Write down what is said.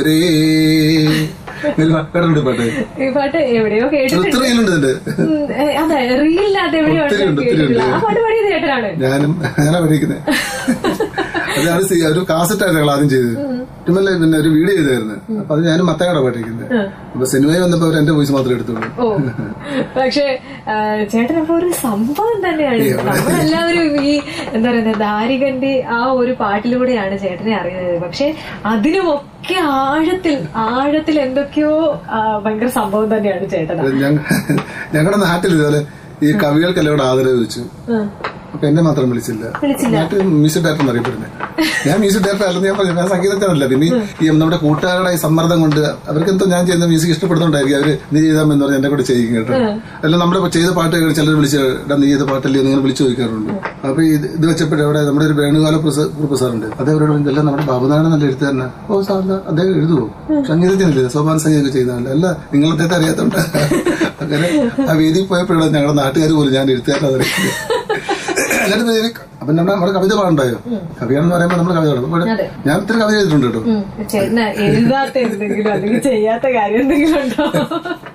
രേ കേട്ടിട്ടുണ്ട് പാട്ട് ഈ പാട്ട് എവിടെയോ കേട്ടിട്ടുണ്ട് ഒത്തിരി ഉണ്ട് ഇതിന്റെ ഉം, ഏ, അതെ റീലിനകത്ത് എവിടെയോ ഒത്തിരി ഉണ്ട്, ഒത്തിരി കേട്ടിട്ടില്ല ഉണ്ട്. ആ പാട്ട് പാടിയത് ചേട്ടനാണ് ഞാനും ഞാനാ പഠിക്കുന്നത് അത് ഞാൻ സി- ഒരു കാസറ്റാണ് ഞങ്ങൾ ആദ്യം ചെയ്തത് പിന്നല്ല പിന്നെ ഒരു വീഡിയോ ചെയ്തായിരുന്നു അപ്പൊ അത് ഞാനും മത്തകട പഠിക്കുന്നത് അപ്പൊ സിനിമയിൽ വന്നപ്പോ അവർ എന്റെ വോയിസ് മാത്രമേ എടുത്തുള്ളൂ ഓ പക്ഷെ ചേട്ടൻ അപ്പൊ ഒരു സംഭവം തന്നെയാണ് നമ്മളെല്ലാവരും ഈ എന്താ പറയുക ദാരികന്റെ ആ ഒരു പാട്ടിലൂടെയാണ് ചേട്ടനെ അറിയുന്നത് പക്ഷെ അതിനുമൊക്കെ ആഴത്തിൽ ആഴത്തിൽ എന്തൊക്കെയോ ആ, ഭയങ്കര സംഭവം തന്നെയാണ് ചേട്ടൻ ഞങ്ങളുടെ നാട്ടിൽ ഇതുപോലെ ഈ കവികൾക്കെല്ലാം ഇവിടെ ആദരവ് വെച്ചു അപ്പൊ എന്നെ മാത്രം വിളിച്ചില്ല വിളിച്ചില്ല. നാട്ടിൽ മ്യൂസിക് ഡയറക്ടർ എന്നറിയപ്പെടുന്നത് ഞാൻ മ്യൂസിക് ഡയറക്ടർ അല്ലെന്ന് ഞാൻ പറഞ്ഞു ഞാൻ സംഗീതജ്ഞനല്ല പിന്നെ ഈ നമ്മുടെ കൂട്ടുകാരുടെ ഈ സമ്മർദ്ദം കൊണ്ട് അവർക്ക് എന്തോ ഞാൻ ചെയ്യുന്ന മ്യൂസിക് ഇഷ്ടപ്പെടുന്നുണ്ടായിരിക്കും അവര് നീ ചെയ്താമെന്ന് പറഞ്ഞ് എന്നെ കൂടെ ചെയ്യും കേട്ടോ അല്ല നമ്മുടെ ചെയ്ത പാട്ട് കേട്ട് ചിലർ വിളിച്ച് "എടാ, നീ ചെയ്ത പാട്ടല്ലേ നിങ്ങൾ വിളിച്ചു ചോദിക്കാറുണ്ട് അപ്പൊ ഇത് ഇത് വെച്ചപ്പോഴും അവിടെ നമ്മുടെ ഒരു വേണുകാല കുറുപ്പ് സാറുണ്ട് അത് അവരോട് പറഞ്ഞു, എല്ലാം നമ്മുടെ ബാബുനാരായണൻ നല്ല എഴുത്ത് തന്നെ ഓ സാർ എന്താ അദ്ദേഹം എഴുതുവോ സംഗീതജ്ഞനല്ലേ സോപാന സംഗീതമൊക്കെ ചെയ്യുന്നതല്ല അല്ല നിങ്ങൾ അദ്ദേഹത്തെ അറിയാത്തോണ്ട് അങ്ങനെ ആ വേദിയിൽ പോയപ്പോഴാണ് ഞങ്ങളുടെ നാട്ടുകാർ പോലും ഞാൻ എഴുത്തുകാരനെ അറിയിക്കുന്നത് എല്ലാവരും പേര് അപ്പൊ നമ്മുടെ നമ്മുടെ കവിത പാടുണ്ടായോ കവിയാണെന്ന് പറയുമ്പോൾ നമ്മൾ കവിത പാടും അപ്പോൾ അതെ. ഞാൻ ഇത്തിരി കവിത ചെയ്തിട്ടുണ്ട് കേട്ടോ ചേട്ടന് എഴുതാത്ത എന്തെങ്കിലും അല്ലെങ്കിൽ ചെയ്യാത്ത കാര്യം എന്തെങ്കിലും ഉണ്ടോ